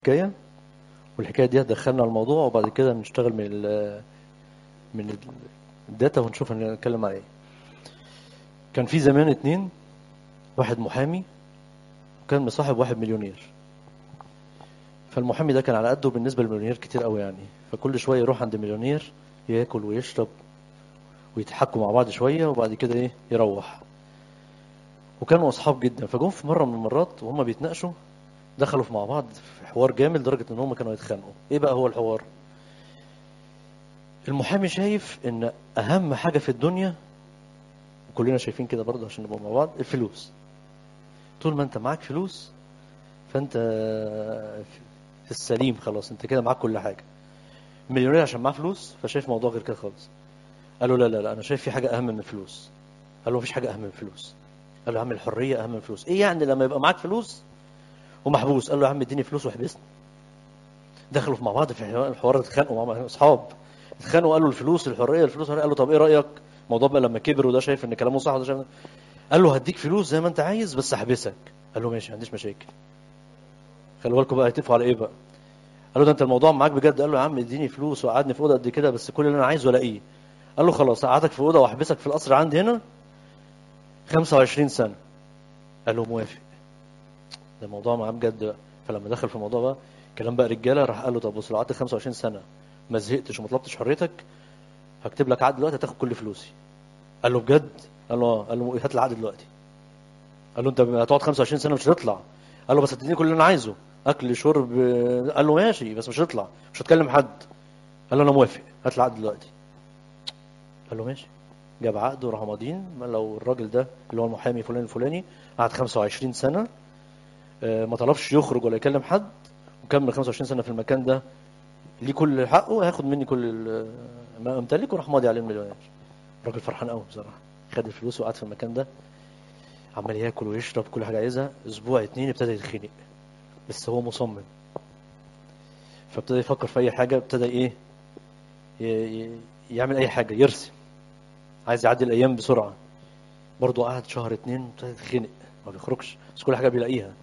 حكايه والحكايه دي هتدخلنا الموضوع وبعد كده نشتغل من ال من ال- الداتا ونشوف هنتكلم على ايه كان في زمان اتنين واحد محامي وكان مصاحب واحد مليونير فالمحامي ده كان على قده بالنسبه للمليونير كتير قوي يعني فكل شويه يروح عند مليونير ياكل ويشرب ويتحكوا مع بعض شويه وبعد كده ايه يروح وكانوا اصحاب جدا فجم في مره من المرات وهم بيتناقشوا دخلوا في مع بعض في حوار جامد لدرجه ان هم كانوا يتخانقوا ايه بقى هو الحوار المحامي شايف ان اهم حاجه في الدنيا وكلنا شايفين كده برضه عشان نبقى مع بعض الفلوس طول ما انت معاك فلوس فانت في السليم خلاص انت كده معاك كل حاجه المليونير عشان معاه فلوس فشايف موضوع غير كده خالص قال له لا لا لا انا شايف في حاجه اهم من الفلوس قال له مفيش حاجه اهم من الفلوس قال له يا عم الحريه اهم من الفلوس ايه يعني لما يبقى معاك فلوس ومحبوس قال له يا عم اديني فلوس واحبسني دخلوا مع بعض في الحوار اتخانقوا مع بعض اصحاب اتخانقوا قالوا الفلوس الحريه الفلوس الحرية. قال له طب ايه رايك الموضوع بقى لما كبر وده شايف ان كلامه صح وده شايف قال له هديك فلوس زي ما انت عايز بس احبسك قال له ماشي ما عنديش مشاكل خلي بالكم بقى هيتفقوا على ايه بقى قال له ده انت الموضوع معاك بجد قال له يا عم اديني فلوس وقعدني في اوضه قد كده بس كل اللي انا عايزه الاقيه قال له خلاص اقعدك في اوضه واحبسك في القصر عندي هنا 25 سنه قال له موافق ده الموضوع معاه بجد بقى فلما دخل في الموضوع بقى كلام بقى رجاله راح قال له طب بص لو قعدت 25 سنه ما زهقتش وما طلبتش حريتك هكتب لك عقد دلوقتي هتاخد كل فلوسي قال له بجد قال له اه قال له هات العقد دلوقتي قال له انت هتقعد 25 سنه مش هتطلع قال له بس هتديني كل اللي انا عايزه اكل شرب قال له ماشي بس مش هتطلع مش هتكلم حد قال له انا موافق هات العقد دلوقتي قال له ماشي جاب عقد وراحوا ماضيين لو الراجل ده اللي هو المحامي فلان الفلاني قعد 25 سنه آه، ما طلبش يخرج ولا يكلم حد وكمل 25 سنه في المكان ده ليه كل حقه وهياخد مني كل ال- ما امتلك وراح ماضي عليه المليونير الراجل فرحان قوي بصراحه خد الفلوس وقعد في المكان ده عمال ياكل ويشرب كل حاجه عايزها اسبوع اتنين ابتدى يتخنق بس هو مصمم فابتدى يفكر في اي حاجه ابتدى ايه ي- ي- يعمل اي حاجه يرسم عايز يعدي الايام بسرعه برضه قعد شهر اتنين ابتدى يتخنق ما بيخرجش بس كل حاجه بيلاقيها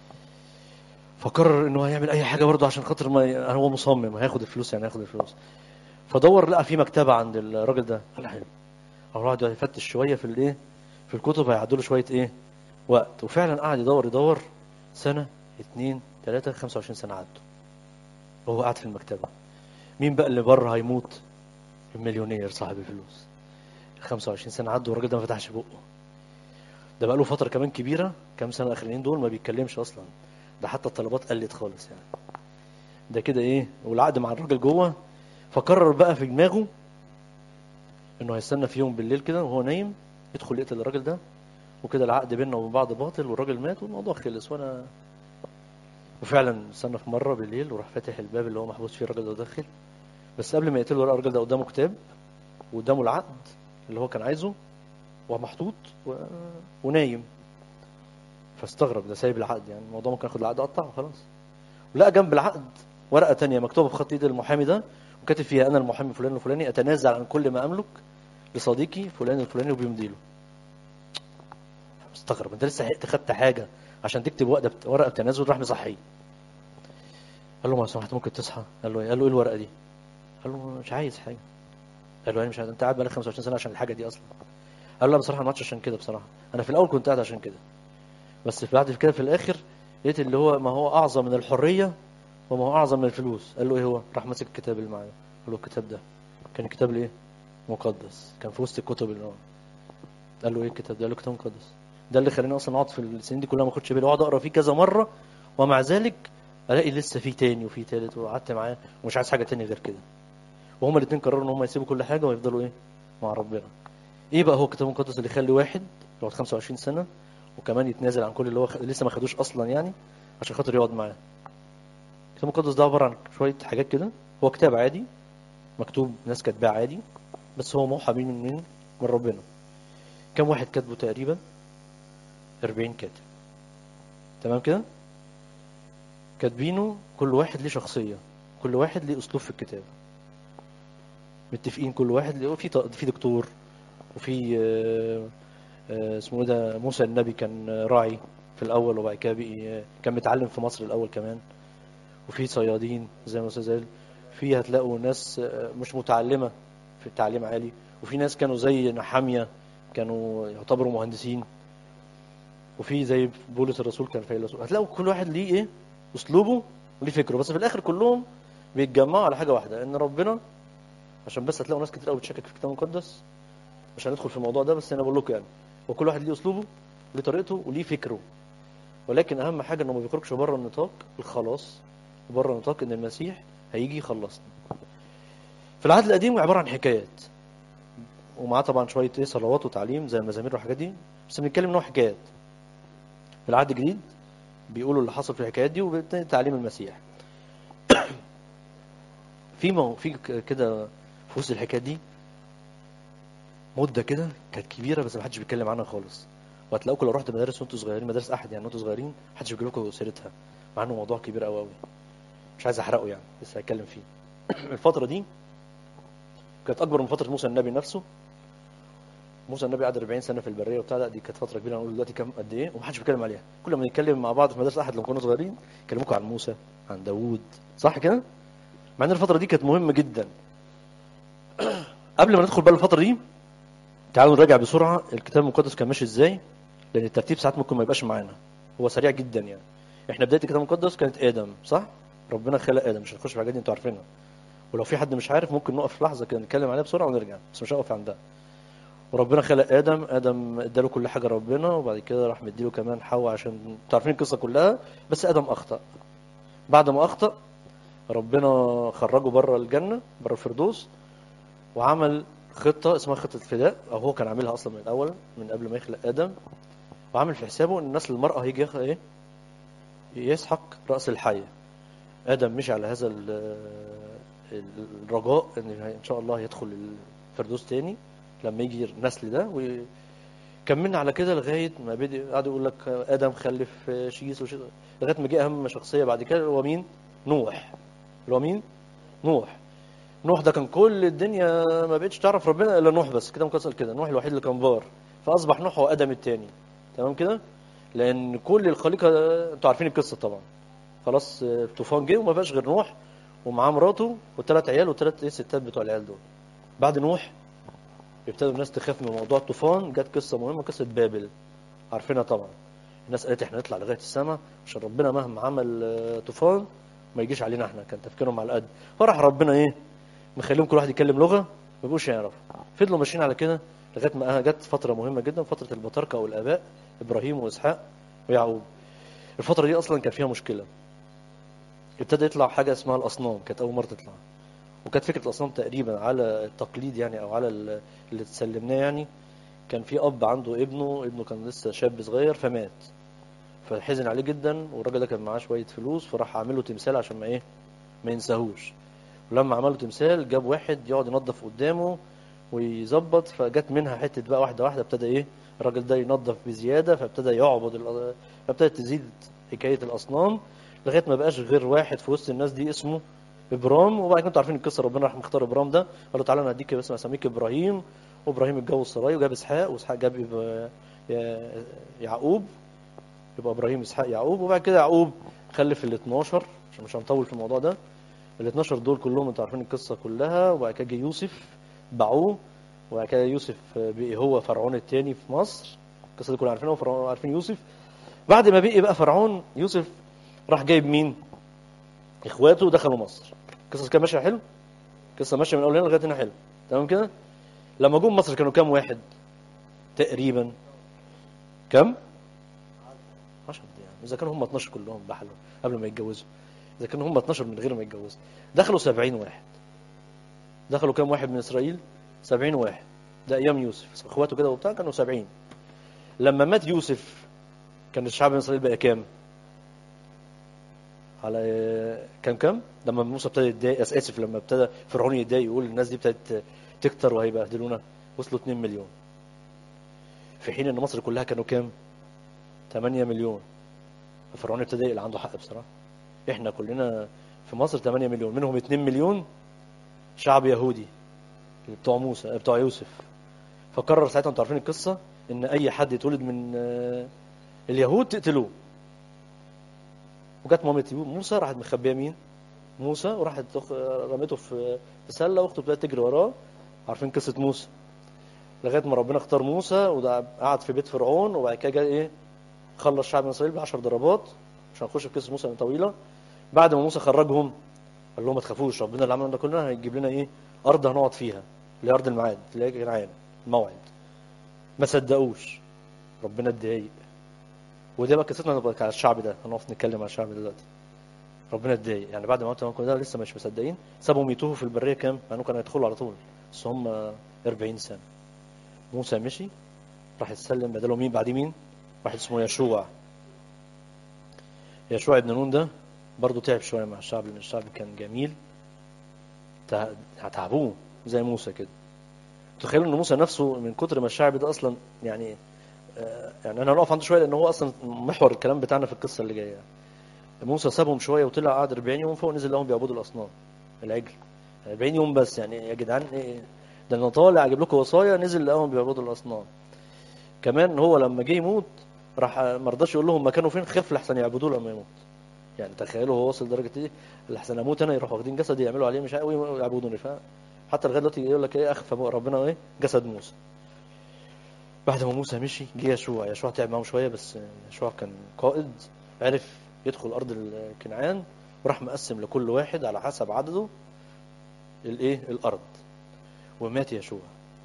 فقرر انه هيعمل اي حاجه برضه عشان خاطر ما ي- هو مصمم هياخد الفلوس يعني هياخد الفلوس فدور لقى في مكتبه عند الراجل ده قال حلو او قعد يفتش شويه في الايه في الكتب هيعدوا له شويه ايه وقت وفعلا قعد يدور يدور سنه اتنين تلاته 25 سنه عدوا وهو قاعد في المكتبه مين بقى اللي بره هيموت المليونير صاحب الفلوس 25 سنه عدوا والراجل ده ما فتحش بقه ده بقى له فتره كمان كبيره كام سنه الاخرين دول ما بيتكلمش اصلا ده حتى الطلبات قلت خالص يعني ده كده ايه والعقد مع الراجل جوه فقرر بقى في دماغه انه هيستنى في يوم بالليل كده وهو نايم يدخل يقتل الراجل ده وكده العقد بيننا وبين بعض باطل والراجل مات والموضوع خلص وانا وفعلا استنى في مره بالليل وراح فاتح الباب اللي هو محبوس فيه الراجل ده داخل بس قبل ما يقتله لقى الراجل ده قدامه كتاب وقدامه العقد اللي هو كان عايزه ومحطوط و... ونايم فاستغرب ده سايب العقد يعني الموضوع ممكن ياخد العقد قطعه خلاص ولقى جنب العقد ورقه تانية مكتوبه بخط ايد المحامي ده وكاتب فيها انا المحامي فلان الفلاني اتنازل عن كل ما املك لصديقي فلان الفلاني وبيمضي له استغرب انت لسه حقت خدت حاجه عشان تكتب ورقه ورقه بتنازل راح مصحيه قال له ما سمحت ممكن تصحى قال له ايه قال له ايه الورقه دي قال له مش عايز حاجه قال له يعني مش عايز انت قاعد بقالك 25 سنه عشان الحاجه دي اصلا قال له لا بصراحه ما عادش عشان كده بصراحه انا في الاول كنت قاعد عشان كده بس بعد كده في الاخر لقيت اللي هو ما هو اعظم من الحريه وما هو اعظم من الفلوس قال له ايه هو راح ماسك الكتاب اللي معاه قال له الكتاب ده كان كتاب الايه مقدس كان في وسط الكتب اللي هو قال له ايه الكتاب ده قال له كتاب مقدس ده اللي خلاني اصلا اقعد في السنين دي كلها ما اخدش بالي واقعد اقرا فيه كذا مره ومع ذلك الاقي لسه في تاني وفي تالت وقعدت معاه ومش عايز حاجه تانية غير كده وهما الاثنين قرروا ان هم يسيبوا كل حاجه ويفضلوا ايه مع ربنا ايه بقى هو الكتاب المقدس اللي يخلي واحد يقعد 25 سنه وكمان يتنازل عن كل اللي هو خ... لسه ما خدوش اصلا يعني عشان خاطر يقعد معاه الكتاب المقدس ده عباره عن شويه حاجات كده هو كتاب عادي مكتوب ناس كاتباه عادي بس هو موحى بيه من مين من ربنا كم واحد كاتبه تقريبا 40 كاتب تمام كده كاتبينه كل واحد ليه شخصيه كل واحد ليه اسلوب في الكتابه متفقين كل واحد ليه في ط- في دكتور وفي آه، آه، اسمه ايه ده موسى النبي كان راعي في الاول وبعد كده بقي آه، كان متعلم في مصر الاول كمان وفي صيادين زي ما الاستاذ قال في هتلاقوا ناس آه، مش متعلمه في التعليم عالي وفي ناس كانوا زي نحاميه كانوا يعتبروا مهندسين وفي زي بولس الرسول كان فيلسوف هتلاقوا كل واحد ليه ايه اسلوبه وليه فكره بس في الاخر كلهم بيتجمعوا على حاجه واحده ان ربنا عشان بس هتلاقوا ناس كتير قوي بتشكك في الكتاب المقدس مش هندخل في الموضوع ده بس انا بقول لكم يعني وكل واحد ليه اسلوبه وليه طريقته وليه فكره ولكن اهم حاجه انه ما بيخرجش بره النطاق الخلاص وبره نطاق ان المسيح هيجي يخلصنا في العهد القديم عباره عن حكايات ومعاه طبعا شويه ايه صلوات وتعليم زي المزامير والحاجات دي بس بنتكلم ان هو حكايات في العهد الجديد بيقولوا اللي حصل في الحكايات دي وبالتالي تعليم المسيح في مو في ك- كده في وسط الحكايات دي مده كده كانت كبيره بس ما حدش بيتكلم عنها خالص وهتلاقوكم لو رحت مدارس وانتوا صغيرين مدارس احد يعني وانتوا صغيرين محدش بيجيب لكم سيرتها مع انه موضوع كبير قوي قوي مش عايز احرقه يعني لسه هتكلم فيه الفتره دي كانت اكبر من فتره موسى النبي نفسه موسى النبي قعد 40 سنه في البريه وبتاع لا دي كانت فتره كبيره نقول دلوقتي كام قد ايه ومحدش بيتكلم عليها كل ما نتكلم مع بعض في مدارس احد لما كنا صغيرين يكلموكم عن موسى عن داوود صح كده مع ان الفتره دي كانت مهمه جدا قبل ما ندخل بقى الفتره دي تعالوا نراجع بسرعه الكتاب المقدس كان ماشي ازاي لان الترتيب ساعات ممكن ما يبقاش معانا هو سريع جدا يعني احنا بدايه الكتاب المقدس كانت ادم صح ربنا خلق ادم مش هنخش في الحاجات دي انتوا عارفينها ولو في حد مش عارف ممكن نقف لحظه كده نتكلم عليها بسرعه ونرجع بس مش هنقف عندها وربنا خلق ادم ادم اداله كل حاجه ربنا وبعد كده راح مديله كمان حواء عشان انتوا عارفين القصه كلها بس ادم اخطا بعد ما اخطا ربنا خرجه بره الجنه بره الفردوس وعمل خطه اسمها خطه الفداء او هو كان عاملها اصلا من الاول من قبل ما يخلق ادم وعامل في حسابه ان نسل المراه هيجي ياخد ايه يسحق راس الحيه ادم مشي على هذا ال- الرجاء ان ان شاء الله يدخل الفردوس تاني لما يجي النسل ده وكملنا على كده لغايه ما بدأ قعد يقول لك ادم خلف شيس وشيس لغايه ما جه اهم شخصيه بعد كده اللي هو مين؟ نوح اللي هو مين؟ نوح نوح ده كان كل الدنيا ما بقتش تعرف ربنا الا نوح بس كده مكسر كده نوح الوحيد اللي كان بار فاصبح نوح هو ادم الثاني تمام كده؟ لان كل الخليقه انتوا عارفين القصه طبعا خلاص الطوفان جه وما بقاش غير نوح ومعاه مراته وثلاث عيال وثلاث ايه ستات بتوع العيال دول بعد نوح ابتدوا الناس تخاف من موضوع الطوفان جت قصه مهمه قصه بابل عارفينها طبعا الناس قالت احنا نطلع لغايه السماء عشان ربنا مهما عمل آه، طوفان ما يجيش علينا احنا كان تفكيرهم على قد فراح ربنا ايه مخليهم كل واحد يتكلم لغه ما بيبقوش يعرف فضلوا ماشيين على كده لغايه ما جت فتره مهمه جدا فتره البطاركه او الاباء ابراهيم واسحاق ويعقوب الفتره دي اصلا كان فيها مشكله ابتدى يطلع حاجه اسمها الاصنام كانت اول مره تطلع وكانت فكره الاصنام تقريبا على التقليد يعني او على ال- اللي تسلمناه يعني كان في اب عنده ابنه ابنه كان لسه شاب صغير فمات فحزن عليه جدا والراجل ده كان معاه شويه فلوس فراح عامل له تمثال عشان ما ايه ما ينساهوش ولما عمل له تمثال جاب واحد يقعد ينظف قدامه ويظبط فجت منها حته بقى واحده واحده ابتدى ايه الراجل ده ينظف بزياده فابتدى يعبد الأ- فابتدت تزيد حكايه الاصنام لغايه ما بقاش غير واحد في وسط الناس دي اسمه ابرام وبعد كده انتوا عارفين القصه ربنا راح مختار ابرام ده قال له تعالى انا هديك بس اسميك ابراهيم وابراهيم اتجوز سراي وجاب اسحاق واسحاق جاب إب- يا- يعقوب يبقى ابراهيم اسحاق يعقوب وبعد كده يعقوب خلف ال 12 عشان مش هنطول في الموضوع ده ال 12 دول كلهم انتوا عارفين القصه كلها وبعد كده جه يوسف باعوه وبعد كده يوسف بقي هو فرعون الثاني في مصر القصه دي كلنا عارفينها وفرعون عارفين يوسف بعد ما بقي بقى فرعون يوسف راح جايب مين؟ اخواته دخلوا مصر القصه كانت ماشيه حلو القصه ماشيه من اول هنا لغايه هنا حلو تمام كده لما جم مصر كانوا كام واحد تقريبا كم 10 يعني اذا كانوا هم 12 كلهم بحلوا قبل ما يتجوزوا اذا كانوا هم 12 من غير ما يتجوزوا دخلوا 70 واحد دخلوا كام واحد من اسرائيل 70 واحد ده ايام يوسف اخواته كده وبتاع كانوا 70 لما مات يوسف كان الشعب من اسرائيل بقى كام على كام كام لما موسى ابتدى يتضايق أس- اسف لما ابتدى فرعون يتضايق يقول الناس دي ابتدت تكتر وهيبهدلونا وصلوا 2 مليون في حين ان مصر كلها كانوا كام 8 مليون فرعون ابتدى يقلق عنده حق بصراحه احنا كلنا في مصر 8 مليون منهم 2 مليون شعب يهودي اللي بتوع موسى بتوع يوسف فقرر ساعتها انتوا عارفين القصه ان اي حد يتولد من آه، اليهود تقتلوه وجت مامة موسى راحت مخبيه مين موسى وراحت تخ- رميته في في سله واخته ابتدت تجري وراه عارفين قصه موسى لغايه ما ربنا اختار موسى وده قعد في بيت فرعون وبعد كده جه ايه خلص شعب من اسرائيل ب 10 ضربات مش هنخش في قصه موسى لأن طويله بعد ما موسى خرجهم قال لهم ما تخافوش ربنا اللي عمل ده كلنا هيجيب لنا ايه ارض هنقعد فيها اللي هي ارض الميعاد اللي هي كنعان الموعد ما صدقوش ربنا اتضايق ودي بقى قصتنا بقى على الشعب ده هنقف نتكلم على الشعب ده دلوقتي ربنا اتضايق يعني بعد ما عملت كل ده لسه مش مصدقين سابهم يتوهوا في البريه كام؟ مع انهم كانوا يدخلوا على طول بس هم 40 سنه موسى مشي راح يتسلم بداله مين بعديه مين؟ واحد اسمه يشوع يشوع ابن نون ده برضه تعب شويه مع الشعب لان الشعب كان جميل تع- تعبوه زي موسى كده تخيلوا ان موسى نفسه من كتر ما الشعب ده اصلا يعني آه، يعني انا هنقف عنده شويه لان هو اصلا محور الكلام بتاعنا في القصه اللي جايه موسى سابهم شويه وطلع قعد 40 يوم فوق نزل لهم بيعبدوا الاصنام العجل 40 يوم بس يعني يا جدعان ايه ده انا طالع اجيب لكم وصايا نزل لقاهم بيعبدوا الاصنام كمان هو لما جه يموت راح ما رضاش يقول لهم مكانه فين خاف لحسن يعبدوه لما يموت يعني تخيلوا هو وصل لدرجه ايه لحسن اموت انا يروحوا واخدين جسدي يعملوا عليه مش عارف إيه ويعبدوني ف حتى لغايه دلوقتي يقول لك ايه اخف ربنا ايه جسد موسى بعد ما موسى مشي جه يشوع يشوع تعب معاهم شويه بس يشوع كان قائد عرف يدخل ارض كنعان وراح مقسم لكل واحد على حسب عدده الايه الارض ومات يشوع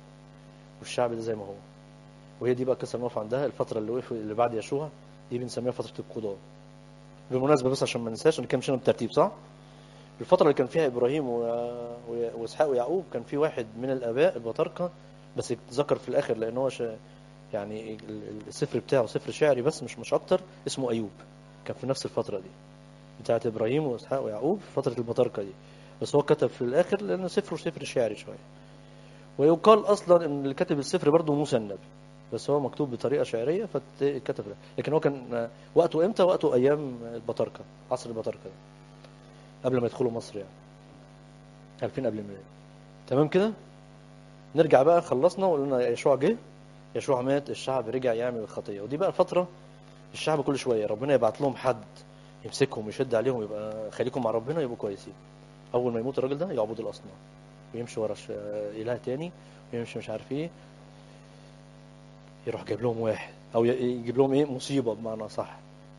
والشعب ده زي ما هو وهي دي بقى القصه اللي نقف عندها الفتره اللي وقف اللي بعد يشوع دي بنسميها فتره القضاء بالمناسبه بس عشان ما ننساش ان كان مشينا بالترتيب صح الفتره اللي كان فيها ابراهيم و... و... واسحاق ويعقوب كان في واحد من الاباء البطاركه بس اتذكر في الاخر لان هو ش... يعني ال- ال- السفر بتاعه سفر شعري بس مش مش اكتر اسمه ايوب كان في نفس الفتره دي بتاعت ابراهيم واسحاق ويعقوب في فتره البطاركه دي بس هو كتب في الاخر لان سفره سفر شعري شويه ويقال اصلا ان اللي كاتب السفر برضه موسى النبي بس هو مكتوب بطريقه شعريه فاتكتب لكن هو كان وقته امتى وقته ايام البطاركه عصر البطاركه ده قبل ما يدخلوا مصر يعني 2000 قبل الميلاد تمام كده نرجع بقى خلصنا وقلنا يشوع جه يشوع مات الشعب رجع يعمل الخطيه ودي بقى الفتره الشعب كل شويه ربنا يبعت لهم حد يمسكهم ويشد عليهم يبقى خليكم مع ربنا يبقوا كويسين اول ما يموت الراجل ده يعبدوا الاصنام ويمشي ورا ش- اله تاني ويمشي مش عارف ايه يروح جايب لهم واحد او ي- يجيب لهم ايه مصيبه بمعنى صح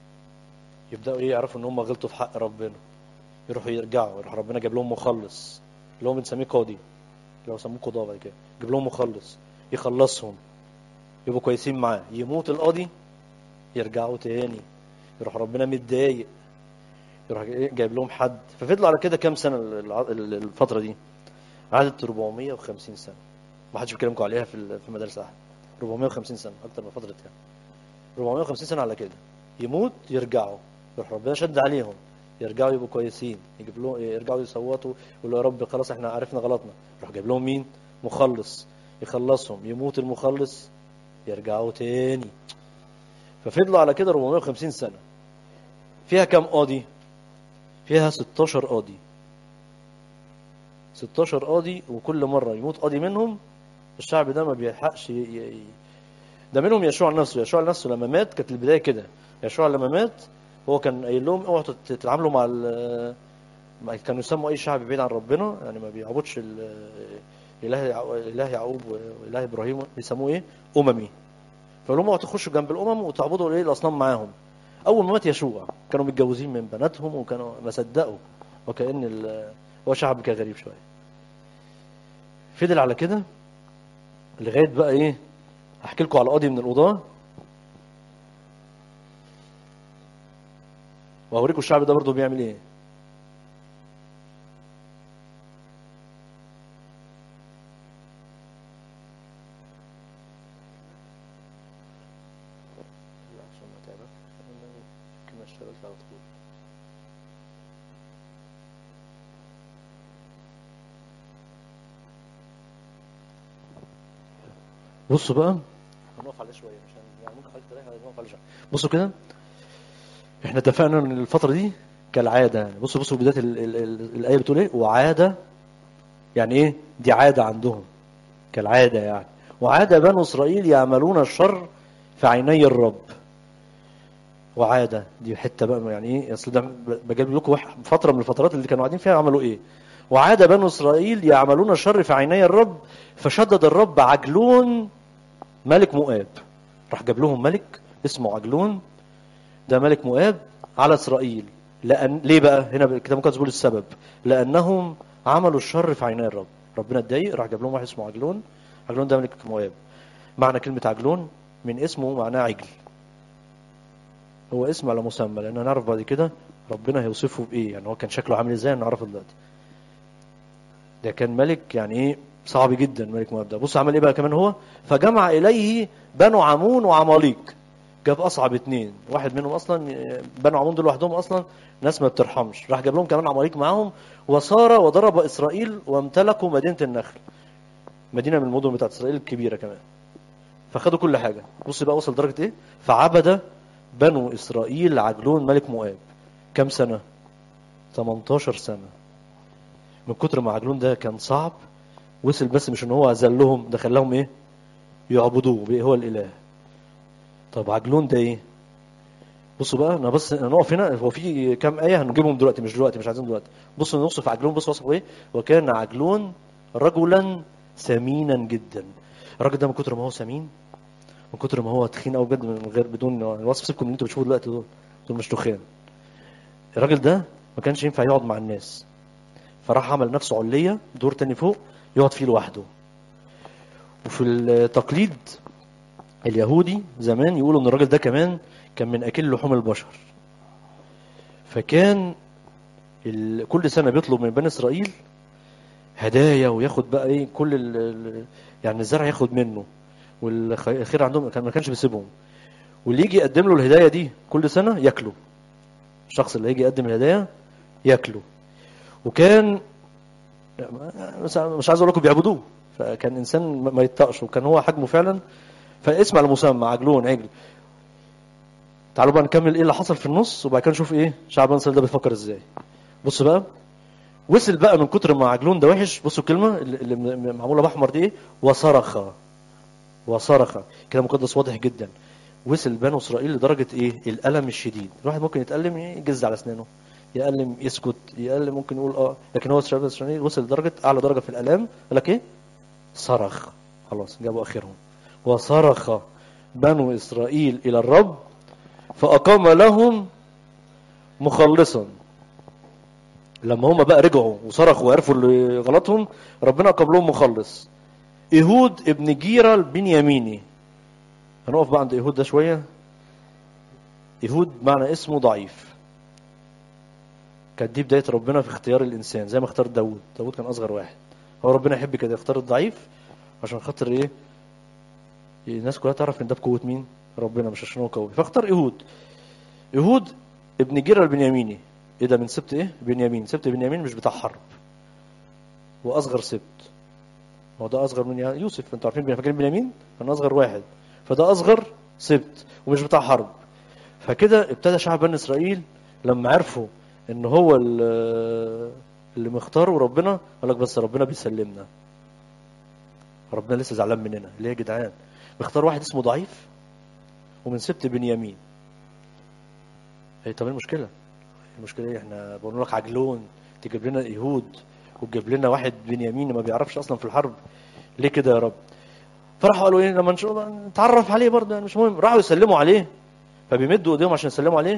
يبداوا ايه يعرفوا ان هم غلطوا في حق ربنا يروحوا يرجعوا يروح ربنا جايب لهم مخلص اللي هو بنسميه قاضي لو سموه قضاء بعد كده يجيب لهم مخلص يخلصهم يبقوا كويسين معاه يموت القاضي يرجعوا تاني يروح ربنا متضايق يروح إيه جايب لهم حد ففضلوا على كده كام سنه الع- ال- الفتره دي قعدت 450 سنه ما حدش بيكلمكم عليها في ال- في مدارس احد 450 سنه اكتر من فتره يعني 450 سنه على كده يموت يرجعوا يروح ربنا شد عليهم يرجعوا يبقوا كويسين يجيب لهم يرجعوا يصوتوا يقولوا يا رب خلاص احنا عرفنا غلطنا يروح جايب لهم مين مخلص يخلصهم يموت المخلص يرجعوا تاني ففضلوا على كده 450 سنه فيها كام قاضي فيها 16 قاضي 16 قاضي وكل مره يموت قاضي منهم الشعب ده ما بيلحقش ي... ي... ده منهم يشوع نفسه يشوع نفسه لما مات كانت البدايه كده يشوع لما مات هو كان قايل لهم اوعوا تت- تتعاملوا مع ال... مع- كانوا يسموا اي شعب بعيد عن ربنا يعني ما بيعبدش ال... اله يعقوب اله يعقوب واله ابراهيم بيسموه ايه اممي فقال لهم اوعوا تخشوا جنب الامم وتعبدوا الايه الاصنام معاهم اول ما مات يشوع كانوا متجوزين من بناتهم وكانوا ما صدقوا وكان ال... هو شعب كان غريب شويه فضل على كده لغايه بقى ايه هحكي لكم على قاضي من القضاه وهوريكم الشعب ده برضه بيعمل ايه لا، عشان ما تعبك. أنا ممكن ما اشتغلش على طول بصوا بقى هنقف عليه شويه مش هن- يعني ممكن حضرتك تريح هنقف عليه شويه بصوا كده احنا اتفقنا ان الفتره دي كالعاده يعني بصوا بصوا بدايه ال ال ال الايه بتقول ايه وعاده يعني ايه دي عاده عندهم كالعاده يعني وعاد بنو اسرائيل يعملون الشر في عيني الرب وعاد دي حته بقى يعني ايه اصل ده بجيب لكم واحد- فتره من الفترات اللي كانوا قاعدين فيها عملوا ايه وعاد بنو اسرائيل يعملون الشر في عيني الرب فشدد الرب عجلون ملك مؤاب راح جاب لهم ملك اسمه عجلون ده ملك مؤاب على اسرائيل لان ليه بقى هنا الكتاب المقدس بيقول السبب لانهم عملوا الشر في عيني الرب ربنا اتضايق راح جاب لهم واحد اسمه عجلون عجلون ده ملك مؤاب معنى كلمه عجلون من اسمه معناه عجل هو اسم على مسمى لان هنعرف بعد كده ربنا هيوصفه بايه يعني هو كان شكله عامل ازاي هنعرفه دلوقتي ده كان ملك يعني ايه صعب جدا ملك مؤاب ده بص عمل ايه بقى كمان هو فجمع اليه بنو عمون وعماليق جاب اصعب اتنين واحد منهم اصلا آه، بنو عمون دول لوحدهم اصلا ناس ما بترحمش راح جاب لهم كمان عماليق معاهم وصار وضرب اسرائيل وامتلكوا مدينه النخل مدينه من المدن بتاعت اسرائيل الكبيره كمان فخدوا كل حاجه بص بقى وصل لدرجه ايه فعبد بنو اسرائيل عجلون ملك مؤاب كم سنه 18 سنه من كتر ما عجلون ده كان صعب وصل بس مش ان هو ذلهم ده خلاهم ايه يعبدوه بقى هو الاله طب عجلون ده ايه بصوا بقى انا بس نقف هنا هو في كام ايه هنجيبهم دلوقتي مش دلوقتي مش عايزين دلوقتي بصوا نوصف عجلون بص وصفه ايه وكان عجلون رجلا سمينا جدا الراجل ده من كتر ما هو سمين من كتر ما هو تخين قوي بجد من غير بدون وصف سيبكم اللي انتوا بتشوفوه دلوقتي دول دول مش تخان الراجل ده ما كانش ينفع يقعد مع الناس فراح عمل نفسه علية دور تاني فوق يقعد فيه لوحده وفي التقليد اليهودي زمان يقولوا ان الراجل ده كمان كان من اكل لحوم البشر فكان ال... كل سنه بيطلب من بني اسرائيل هدايا وياخد بقى ايه كل ال... ال- يعني الزرع ياخد منه والخير عندهم كان ما كانش بيسيبهم واللي يجي يقدم له الهدايا دي كل سنه ياكله الشخص اللي هيجي يقدم الهدايا ياكله وكان مش مش عايز اقول لكم بيعبدوه فكان انسان ما- ما يتقش وكان هو حجمه فعلا فاسم على مسمى عجلون عجل تعالوا بقى نكمل ايه اللي حصل في النص وبعد كده نشوف ايه شعب بني اسرائيل ده بيفكر ازاي بص بقى وصل بقى من كتر ما عجلون ده وحش بصوا الكلمه اللي اللي م- معموله باحمر دي ايه وصرخ وصرخ كده مقدس واضح جدا وصل بنو اسرائيل لدرجه ايه الالم الشديد الواحد ممكن يتالم يجز على اسنانه يألم يسكت يألم ممكن يقول اه لكن هو الشعب الاسرائيلي وصل لدرجه اعلى درجه في الالام قال لك ايه صرخ خلاص جابوا اخرهم وصرخ بنو اسرائيل الى الرب فاقام لهم مخلصا لما هم بقى رجعوا وصرخوا وعرفوا اللي غلطهم ربنا اقام لهم مخلص ايهود ابن جيرة البنياميني هنقف بقى عند ايهود ده شويه ايهود معنى اسمه ضعيف كانت دي بدايه ربنا في اختيار الانسان زي ما اختار داوود داوود كان اصغر واحد هو ربنا يحب كده يختار الضعيف عشان خاطر ايه الناس كلها تعرف ان ده بقوه مين ربنا مش عشان هو قوي فاختار ايهود ايهود ابن جيرة البنياميني ايه ده من سبت ايه بنيامين سبت بنيامين مش بتاع حرب واصغر سبت هو ده اصغر من يوسف انتوا عارفين فاكرين بنيامين كان اصغر واحد فده اصغر سبت ومش بتاع حرب فكده ابتدى شعب بني اسرائيل لما عرفوا ان هو ال- اللي مختاره ربنا قال لك بس ربنا بيسلمنا ربنا لسه زعلان مننا ليه يا جدعان بيختار واحد اسمه ضعيف ومن سبت بنيامين هي طب ايه المشكله المشكله ايه احنا بقول لك عجلون تجيب لنا يهود وتجيب لنا واحد بنيامين ما بيعرفش اصلا في الحرب ليه كده يا رب فراحوا قالوا ايه لما نشوف نتعرف عليه برضه يعني مش مهم راحوا يسلموا عليه فبيمدوا ايديهم عشان يسلموا عليه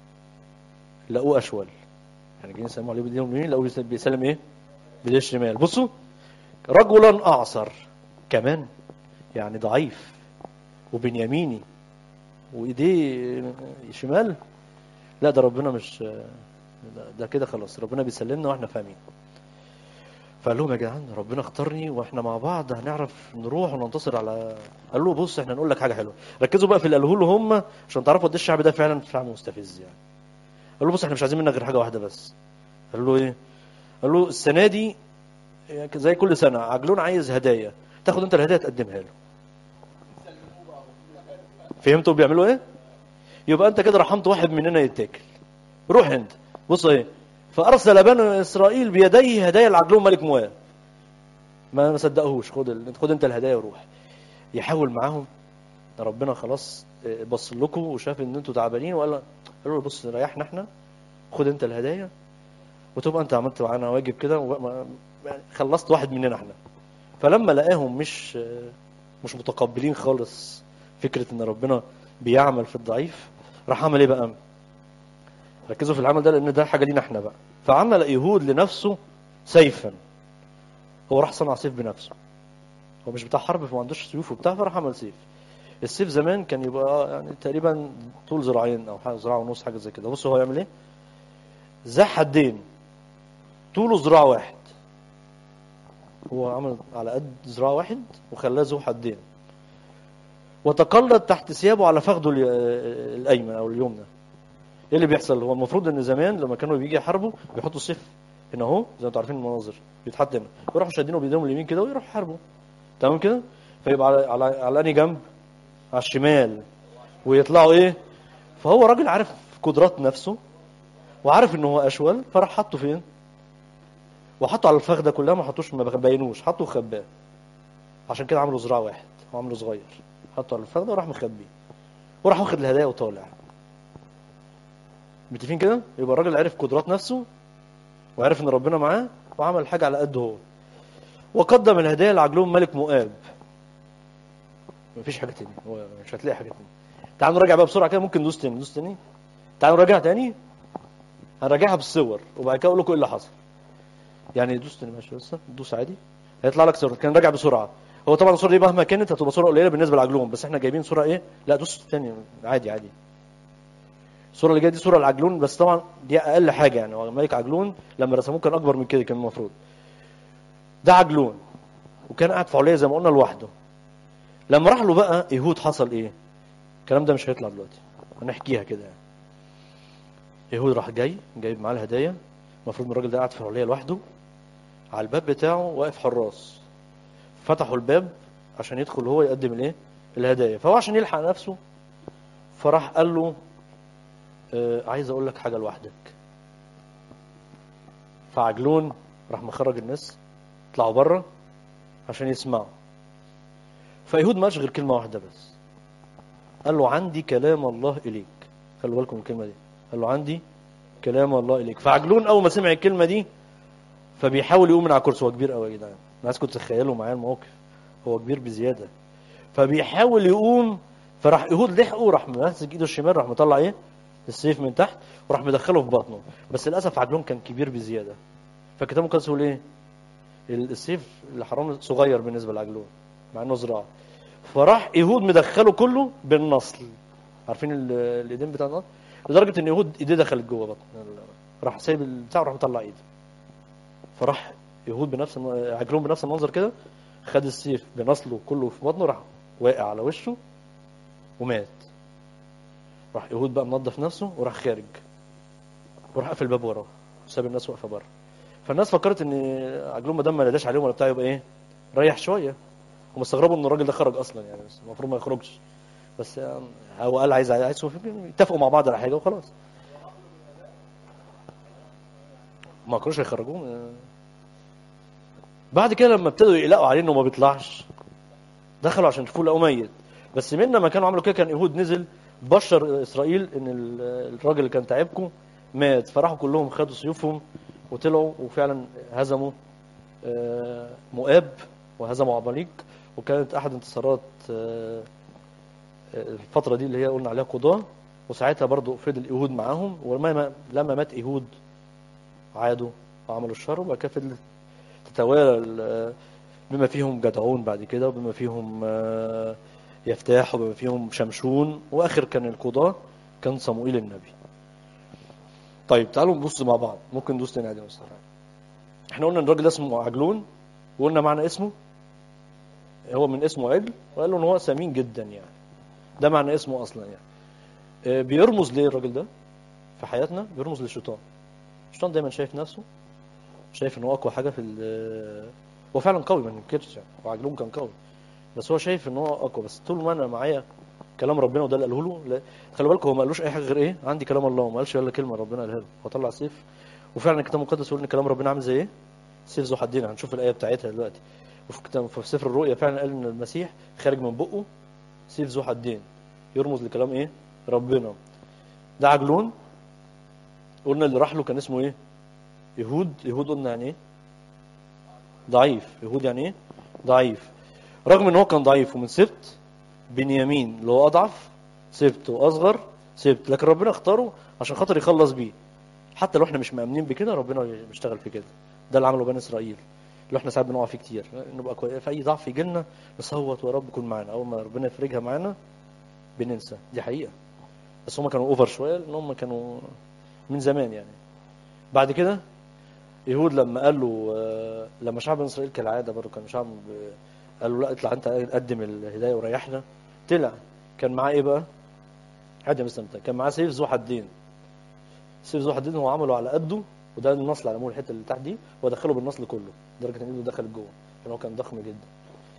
لقوه اشول يعني جايين يسلموا عليه بايديهم اليمين لقوه بيسلم- بيسلم ايه بايديه الشمال بصوا رجلا اعصر كمان يعني ضعيف وبنياميني وايديه شمال لا ده ربنا مش ده- ده كده خلاص ربنا بيسلمنا واحنا فاهمين فقال لهم يا جدعان ربنا اختارني واحنا مع بعض هنعرف نروح وننتصر على قال له بص احنا نقول لك حاجه حلوه ركزوا بقى في اللي قالوه له هم عشان تعرفوا قد ايه الشعب ده فعلا شعب مستفز يعني قال له بص احنا مش عايزين منك غير حاجه واحده بس قال له ايه قال له السنه دي زي كل سنه عجلون عايز هدايا تاخد انت الهدايا تقدمها له فهمتوا بيعملوا ايه يبقى انت كده رحمت واحد مننا يتاكل روح انت بص ايه فارسل بنو اسرائيل بيديه هدايا لعجلون ملك مواب ما ما صدقهوش خد ال... خد انت الهدايا وروح يحاول معاهم ربنا خلاص آه، بص لكم وشاف ان انتوا تعبانين وقال قالوا له بص ريحنا احنا خد انت الهدايا وتبقى انت عملت معانا واجب كده وما- يعني خلصت واحد مننا احنا فلما لقاهم مش آه، مش متقبلين خالص فكره ان ربنا بيعمل في الضعيف راح عمل ايه بقى؟ ركزوا في العمل ده لان ده حاجه لينا احنا بقى فعمل ايهود لنفسه سيفا هو راح صنع سيف بنفسه هو مش بتاع حرب فما عندوش سيوف وبتاع فراح عمل سيف السيف زمان كان يبقى يعني تقريبا طول ذراعين او حاجه ذراع ونص حاجه زي كده بصوا هو يعمل ايه ذا حدين طوله ذراع واحد هو عمل على قد ذراع واحد وخلاه ذو حدين وتقلد تحت ثيابه على فخذه ال- الايمن او اليمنى ايه اللي بيحصل هو المفروض ان زمان لما كانوا بيجي يحاربوا بيحطوا السيف هنا اهو زي ما انتوا عارفين المناظر بيتحط هنا ويروحوا شادينه بايديهم اليمين كده ويروحوا يحاربوا تمام كده فيبقى على على على انهي جنب على الشمال ويطلعوا ايه فهو راجل عارف قدرات نفسه وعارف ان هو اشول فراح حطه فين وحطه على الفخده كلها ما حطوش ما بينوش حطه وخباه عشان كده عملوا ذراع واحد وعمله صغير حطه على الفخده وراح مخبيه وراح واخد الهدايا وطالع متفقين كده يبقى الراجل عرف قدرات نفسه وعرف ان ربنا معاه وعمل حاجه على قده هو وقدم الهدايا لعجلون ملك مؤاب مفيش حاجه تاني هو مش هتلاقي حاجه تاني تعالوا نراجع بقى بسرعه كده ممكن ندوس تاني ندوس تاني تعالوا نراجع تاني هنراجعها بالصور وبعد كده اقول لكم ايه اللي حصل يعني دوس تاني ماشي بس دوس عادي هيطلع لك صوره كان راجع بسرعه هو طبعا الصوره دي مهما كانت هتبقى صوره قليله بالنسبه لعجلون بس احنا جايبين صوره ايه لا دوس تاني عادي عادي الصوره اللي جايه دي صوره لعجلون بس طبعا دي اقل حاجه يعني هو الملك عجلون لما رسموه كان اكبر من كده كان المفروض ده عجلون وكان قاعد في علية زي ما قلنا لوحده لما راح له بقى يهود حصل ايه الكلام ده مش هيطلع دلوقتي هنحكيها كده يعني يهود راح جاي جايب معاه الهدايا المفروض ان الراجل ده قاعد في العلية لوحده على الباب بتاعه واقف حراس فتحوا الباب عشان يدخل هو يقدم الايه الهدايا فهو عشان يلحق نفسه فراح قال له آه عايز اقول لك حاجه لوحدك فعجلون راح مخرج الناس طلعوا بره عشان يسمعوا فيهود ما قالش غير كلمه واحده بس قال له عندي كلام الله اليك خلوا بالكم من الكلمه دي قال له عندي كلام الله اليك فعجلون اول ما سمع الكلمه دي فبيحاول يقوم من على الكرسي هو كبير قوي يا جدعان انا عايزكم تتخيلوا معايا الموقف هو كبير بزياده فبيحاول يقوم فراح يهود لحقه راح ماسك ايده الشمال راح مطلع ايه السيف من تحت وراح مدخله في بطنه بس للاسف عجلون كان كبير بزياده فالكتاب المقدس يقول ايه السيف اللي حرام صغير بالنسبه لعجلون مع انه زراعه فراح يهود مدخله كله بالنصل عارفين ال- الايدين بتاع النصل لدرجه ان يهود ايديه دخلت جوه بطن راح سايب البتاع وراح مطلع ايده فراح يهود بنفس الم- عجلون بنفس المنظر كده خد السيف بنصله كله في بطنه راح واقع على وشه ومات راح يهود بقى منظف نفسه وراح خارج وراح قفل الباب وراه ساب الناس واقفه بره فالناس فكرت ان عجلون ما دام ما ناداش عليهم ولا بتاع يبقى ايه ريح شويه هم استغربوا ان الراجل ده خرج اصلا يعني بس المفروض ما يخرجش بس يعني هو قال عايز عايز يتفقوا مع بعض على حاجه وخلاص ما كانوش هيخرجوه بعد كده لما ابتدوا يقلقوا عليه انه ما بيطلعش دخلوا عشان يشوفوه لقوه ميت بس من لما كانوا عملوا كده كان يهود نزل بشر اسرائيل ان ال- الراجل اللي كان تعبكم مات فراحوا كلهم خدوا سيوفهم وطلعوا وفعلا هزموا آه، مؤاب وهزموا عماليق وكانت احد انتصارات آه، آه، الفتره دي اللي هي قلنا عليها قضاه وساعتها برضو فضل ايهود معاهم ولما لما مات ايهود عادوا وعملوا الشر وبعد كده فضلت تتوالى ال- بما فيهم جدعون بعد كده وبما فيهم آه، يفتاح وبما فيهم شمشون واخر كان القضاه كان صموئيل النبي طيب تعالوا نبص مع بعض ممكن ندوس تاني عادي مستر احنا قلنا ان الراجل ده اسمه عجلون وقلنا معنى اسمه هو من اسمه عجل وقال له ان هو سمين جدا يعني ده معنى اسمه اصلا يعني آه، بيرمز ليه الراجل ده في حياتنا بيرمز للشيطان الشيطان دايما شايف نفسه شايف ان هو اقوى حاجه في ال- هو فعلا قوي ما ننكرش يعني وعجلون كان قوي بس هو شايف ان هو اقوى بس طول ما انا معايا كلام ربنا وده اللي قاله له لا خلي بالكم هو ما قالوش اي حاجه غير ايه عندي كلام الله وما قالش ولا كلمه ربنا قالها له هو طلع سيف وفعلا الكتاب المقدس يقول ان كلام ربنا عامل زي ايه سيف ذو حدين هنشوف الايه بتاعتها دلوقتي وفي كتاب في سفر الرؤيا فعلا قال ان المسيح خارج من بقه سيف ذو حدين يرمز لكلام ايه ربنا ده عجلون قلنا اللي راح له كان اسمه ايه يهود يهود قلنا يعني ايه ضعيف يهود يعني ايه ضعيف رغم ان هو كان ضعيف ومن سبت بنيامين اللي هو اضعف سبت واصغر سبت لكن ربنا اختاره عشان خاطر يخلص بيه حتى لو احنا مش مأمنين بكده ربنا بيشتغل في كده ده اللي عمله بني اسرائيل اللي احنا ساعات بنقع فيه كتير نبقى كوي... في اي ضعف يجي لنا نصوت ويا رب يكون معانا اول ما ربنا يفرجها معانا بننسى دي حقيقه بس هم كانوا اوفر شويه لان هم كانوا من زمان يعني بعد كده يهود لما قال له آه، لما شعب بني اسرائيل كالعاده برضه كان شعب ب- قال له لا اطلع انت قدم الهدايه وريحنا طلع كان معاه ايه بقى؟ حاجه مستمتع كان معاه سيف ذو حدين سيف ذو حدين هو عمله على قده وده النصل على مول الحته اللي تحت دي ودخله بالنصل كله لدرجه ان ايده دخلت جوه عشان هو كان ضخم جدا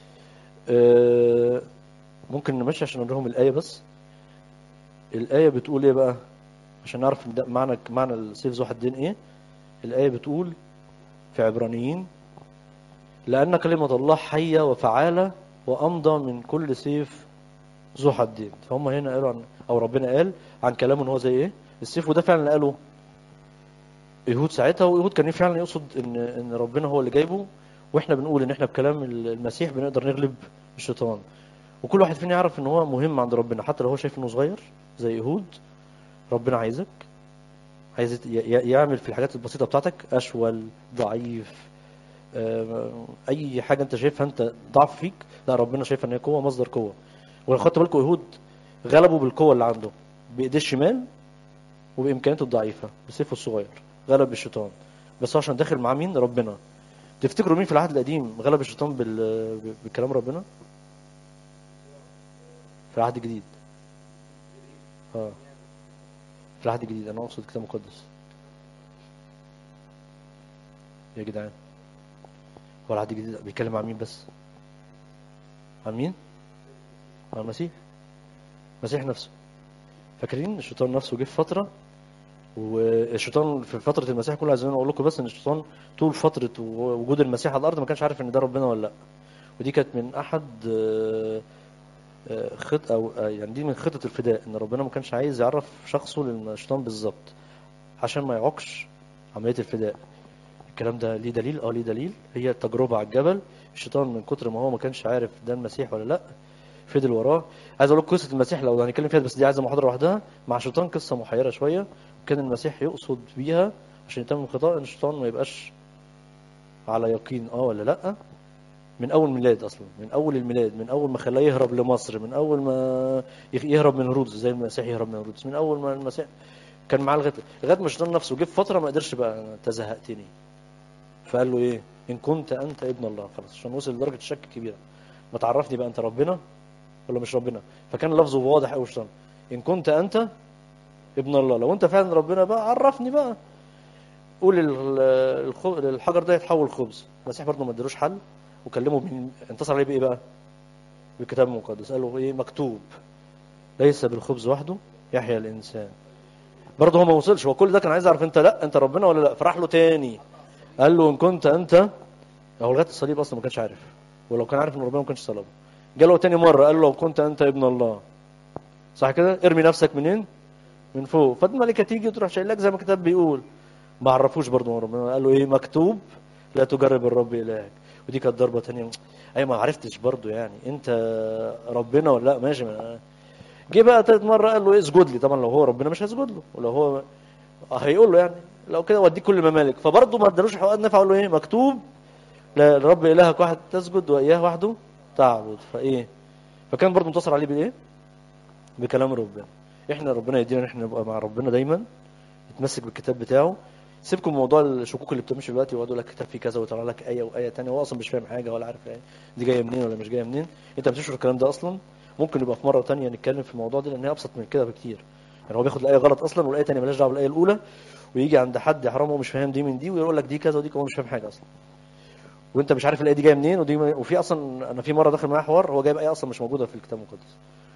آه، ممكن نمشي عشان نوريهم الايه بس الايه بتقول ايه بقى عشان نعرف ده معنى معنى السيف ذو حدين ايه الايه بتقول في عبرانيين لان كلمه الله حيه وفعاله وامضى من كل سيف ذو حدين فهم هنا قالوا عن او ربنا قال عن كلامه ان هو زي ايه السيف وده فعلا اللي قاله يهود ساعتها ويهود كان فعلا يقصد ان ان ربنا هو اللي جايبه واحنا بنقول ان احنا بكلام المسيح بنقدر نغلب الشيطان وكل واحد فينا يعرف ان هو مهم عند ربنا حتى لو هو شايف انه صغير زي يهود ربنا عايزك عايز يت- ي- ي- يعمل في الحاجات البسيطه بتاعتك اشول ضعيف آه، اي حاجه انت شايفها انت ضعف فيك لا ربنا شايف ان هي قوه مصدر قوه ولو خدت بالكم يهود غلبوا بالقوه اللي عنده بايديه الشمال وبامكانياته الضعيفه بسيفه الصغير غلب الشيطان بس هو عشان داخل مع مين ربنا تفتكروا مين في العهد القديم غلب الشيطان بال... بكلام ربنا في العهد الجديد اه في العهد الجديد انا اقصد كتاب مقدس يا جدعان هو العهد الجديد بيتكلم عن مين بس عن مين عن المسيح المسيح نفسه فاكرين الشيطان نفسه جه في فتره والشيطان في فتره المسيح كله عايزين اقول لكم بس ان الشيطان طول فتره وجود المسيح على الارض ما كانش عارف ان ده ربنا ولا لا ودي كانت من احد آه، آه، خط او آه، يعني دي من خطط الفداء ان ربنا ما كانش عايز يعرف شخصه للشيطان بالظبط عشان ما يعوقش عمليه الفداء الكلام ده ليه دليل اه ليه دليل هي التجربه على الجبل الشيطان من كتر ما هو ما كانش عارف ده المسيح ولا لا فضل وراه عايز اقول لك قصه المسيح لو هنتكلم فيها بس دي عايزه محاضره لوحدها مع الشيطان قصه محيره شويه كان المسيح يقصد بيها عشان يتم الخطا ان الشيطان ما يبقاش على يقين اه ولا لا من اول ميلاد اصلا من اول الميلاد من اول ما خلاه يهرب لمصر من اول ما يخ- يهرب من هيرودس زي المسيح يهرب من هيرودس من اول ما المسيح كان معاه لغايه لغايه ما الشيطان نفسه جه في فتره ما قدرش بقى انت زهقتني فقال له ايه ان كنت انت ابن الله خلاص عشان وصل لدرجه الشك كبيره ما تعرفني بقى انت ربنا ولا مش ربنا فكان لفظه واضح قوي الشيطان ان كنت انت ابن الله لو انت فعلا ربنا بقى عرفني بقى قول ال- الخ- الحجر ده يتحول خبز المسيح برضه ما ادالوش حل وكلمه بين- انتصر عليه بايه بقى بالكتاب المقدس قال له ايه مكتوب ليس بالخبز وحده يحيا الانسان برضه هو ما وصلش هو كل ده كان عايز يعرف انت لا انت ربنا ولا لا فراح له تاني قال له ان كنت انت هو لغايه الصليب اصلا ما كانش عارف ولو كان عارف ان ربنا ما كانش صلبه جاله تاني مره قال له لو كنت انت ابن الله صح كده ارمي نفسك منين من فوق فالملكه تيجي تروح شايلك زي ما الكتاب بيقول ما عرفوش برضه من ربنا قال له ايه مكتوب لا تجرب الرب الهك ودي كانت ضربه تانية اي ما عرفتش برضه يعني انت ربنا ولا لا ماشي ما- جه بقى تالت مره قال له ايه اسجد لي طبعا لو هو ربنا مش هيسجد له ولو هو هيقول له يعني لو كده وديك كل الممالك فبرضه ما ادالوش حقوق نفع قال له ايه مكتوب لا لرب الهك واحد تسجد واياه وحده تعبد فايه فكان برضه منتصر عليه بايه بكلام ربنا احنا ربنا يدينا ان احنا نبقى مع ربنا دايما نتمسك بالكتاب بتاعه سيبكم من موضوع الشكوك اللي بتمشي دلوقتي ويقعدوا لك كتاب فيه كذا ويطلع لك ايه وايه ثانيه هو اصلا مش فاهم حاجه ولا عارف ايه دي جايه منين ولا مش جايه منين انت بتشوف الكلام ده اصلا ممكن يبقى في مره ثانيه نتكلم في الموضوع ده لان هي ابسط من كده بكتير يعني هو بياخد الايه غلط اصلا والايه الثانيه مالهاش دعوه بالايه الاولى ويجي عند حد يا حرام هو مش فاهم دي من دي ويقول لك دي كذا ودي كذا هو مش فاهم حاجه اصلا وانت مش عارف الايه دي جايه منين ودي وفي اصلا انا في مره داخل معايا حوار هو جايب ايه اصلا مش موجوده في الكتاب المقدس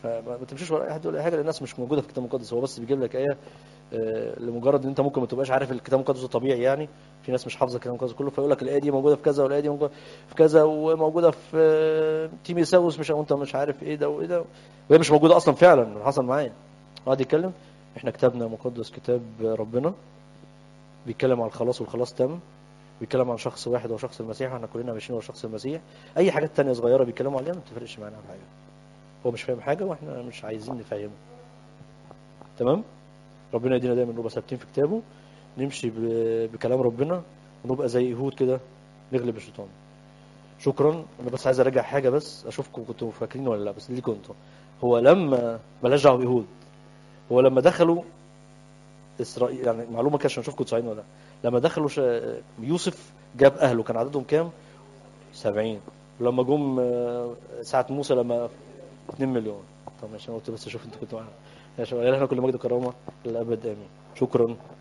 فما ما تمشيش ورا اي حد يقول اي حاجه لان الناس مش موجوده في الكتاب المقدس هو بس بيجيب لك ايه آه، لمجرد ان انت ممكن ما تبقاش عارف الكتاب المقدس ده طبيعي يعني في ناس مش حافظه الكتاب المقدس كله فيقول لك الايه دي موجوده في كذا والايه دي موجوده في كذا وموجوده في آه، تيميساوس مش وانت مش عارف ايه ده وايه ده وهي مش موجوده اصلا فعلا اللي حصل معايا قعد يتكلم احنا كتابنا مقدس كتاب ربنا بيتكلم عن الخلاص والخلاص تم بيتكلم عن شخص واحد هو شخص المسيح احنا كلنا ماشيين ورا شخص المسيح اي حاجات تانية صغيره بيتكلموا عليها ما بتفرقش معانا في حاجه هو مش فاهم حاجه واحنا مش عايزين نفهمه تمام ربنا يدينا دايما نبقى ثابتين في كتابه نمشي ب- بكلام ربنا ونبقى زي يهود كده نغلب الشيطان شكرا انا بس عايز اراجع حاجه بس اشوفكم كنتوا فاكرين ولا لا بس ليكم انتوا هو لما بلاش دعوه بيهود هو لما دخلوا اسرائيل يعني معلومه كده عشان اشوفكم صحيحين ولا لا لما دخلوا ش... يوسف جاب اهله كان عددهم كام 70 ولما جم آه، ساعه موسى لما 2 مليون طب ماشي انا قلت بس اشوف انتوا كنتوا معانا يا شباب احنا كل مجد وكرامه للابد امين شكرا